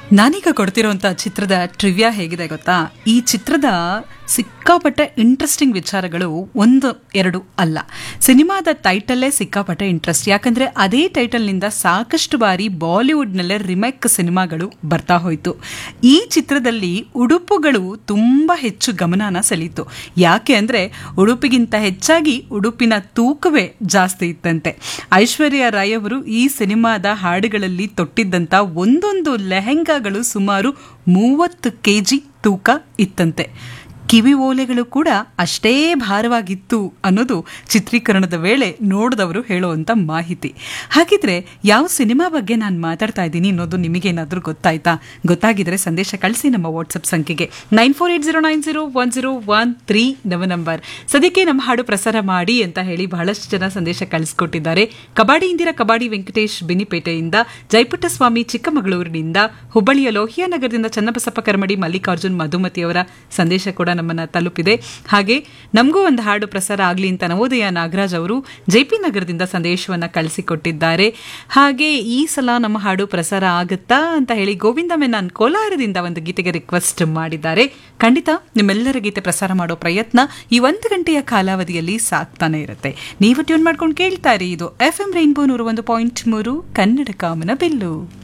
ನಾನೀಗ ಕೊಡ್ತಿರೋಂಥ ಚಿತ್ರದ ಟ್ರಿವ್ಯಾ ಹೇಗಿದೆ ಗೊತ್ತಾ ಈ ಚಿತ್ರದ ಸಿಕ್ಕಾಪಟ್ಟೆ ಇಂಟ್ರೆಸ್ಟಿಂಗ್ ವಿಚಾರಗಳು ಒಂದು ಎರಡು ಅಲ್ಲ ಸಿನಿಮಾದ ಟೈಟಲ್ಲೇ ಸಿಕ್ಕಾಪಟ್ಟೆ ಇಂಟ್ರೆಸ್ಟ್ ಯಾಕಂದ್ರೆ ಅದೇ ಟೈಟಲ್ನಿಂದ ಸಾಕಷ್ಟು ಬಾರಿ ಬಾಲಿವುಡ್ನಲ್ಲೇ ರಿಮೇಕ್ ಸಿನಿಮಾಗಳು ಬರ್ತಾ ಹೋಯಿತು ಈ ಚಿತ್ರದಲ್ಲಿ ಉಡುಪುಗಳು ತುಂಬ ಹೆಚ್ಚು ಗಮನನ ಸೆಳೀತು ಯಾಕೆ ಅಂದರೆ ಉಡುಪಿಗಿಂತ ಹೆಚ್ಚಾಗಿ ಉಡುಪಿನ ತೂಕವೇ ಜಾಸ್ತಿ ಇತ್ತಂತೆ ಐಶ್ವರ್ಯ ರಾಯ್ ಅವರು ಈ ಸಿನಿಮಾದ ಹಾಡುಗಳಲ್ಲಿ ತೊಟ್ಟಿದ್ದಂಥ ಒಂದೊಂದು ಲೆಹೆಂಗಾಗಳು ಸುಮಾರು ಮೂವತ್ತು ಕೆ ಜಿ ತೂಕ ಇತ್ತಂತೆ ಕಿವಿ ಓಲೆಗಳು ಕೂಡ ಅಷ್ಟೇ ಭಾರವಾಗಿತ್ತು ಅನ್ನೋದು ಚಿತ್ರೀಕರಣದ ವೇಳೆ ನೋಡಿದವರು ಹೇಳುವಂಥ ಮಾಹಿತಿ ಹಾಗಿದ್ರೆ ಯಾವ ಸಿನಿಮಾ ಬಗ್ಗೆ ನಾನು ಮಾತಾಡ್ತಾ ಇದ್ದೀನಿ ಅನ್ನೋದು ನಿಮಗೇನಾದರೂ ಗೊತ್ತಾಯ್ತಾ ಗೊತ್ತಾಗಿದ್ರೆ ಸಂದೇಶ ಕಳಿಸಿ ನಮ್ಮ ವಾಟ್ಸಪ್ ಸಂಖ್ಯೆಗೆ nine four eight zero nine zero one zero one three ನವ ನಂಬರ್ ಸದ್ಯಕ್ಕೆ ನಮ್ಮ ಹಾಡು ಪ್ರಸಾರ ಮಾಡಿ ಅಂತ ಹೇಳಿ ಬಹಳಷ್ಟು ಜನ ಸಂದೇಶ ಕಳಿಸ್ಕೊಟ್ಟಿದ್ದಾರೆ ಕಬಾಡಿ ಇಂದಿರ ಕಬಾಡಿ ವೆಂಕಟೇಶ್ ಬಿನಿಪೇಟೆಯಿಂದ ಜಯಪುಟ್ಟಸ್ವಾಮಿ ಚಿಕ್ಕಮಗಳೂರಿನಿಂದ ಹುಬ್ಬಳ್ಳಿಯ ಲೋಹಿಯಾ ನಗರದಿಂದ ಚನ್ನಬಸಪ್ಪ ಕರ್ಮಡಿ ಮಲ್ಲಿಕಾರ್ಜುನ್ ಮಧುಮತಿಯವರ ಸಂದೇಶ ಕೂಡ ನಮ್ಮನ್ನ ತಲುಪಿದೆ ಹಾಗೆ ನಮಗೂ ಒಂದು ಹಾಡು ಪ್ರಸಾರ ಆಗಲಿ ಅಂತ ನವೋದಯ ನಾಗರಾಜ್ ಅವರು ಜೆಪಿ ನಗರದಿಂದ ಸಂದೇಶವನ್ನ ಕಳಿಸಿಕೊಟ್ಟಿದ್ದಾರೆ ಹಾಗೆ ಈ ಸಲ ನಮ್ಮ ಹಾಡು ಪ್ರಸಾರ ಆಗುತ್ತಾ ಅಂತ ಹೇಳಿ ಗೋವಿಂದ ಮೆನನ್ ಕೋಲಾರದಿಂದ ಒಂದು ಗೀತೆಗೆ ರಿಕ್ವೆಸ್ಟ್ ಮಾಡಿದ್ದಾರೆ ಖಂಡಿತ ನಿಮ್ಮೆಲ್ಲರ ಗೀತೆ ಪ್ರಸಾರ ಮಾಡೋ ಪ್ರಯತ್ನ ಈ ಒಂದು ಗಂಟೆಯ ಕಾಲಾವಧಿಯಲ್ಲಿ ಸಾಕ್ತಾನೆ ಇರುತ್ತೆ ನೀವು ಟ್ಯೂನ್ ಮಾಡ್ಕೊಂಡು ಕೇಳ್ತಾ ಇರಿ ಇದು ಎಫ್ ಎಂ ರೈನ್ಬೋ ನೂರ ಒಂದು ಪಾಯಿಂಟ್ ಮೂರು ಕನ್ನಡ ಕಾಮನ ಬೆಲ್ಲು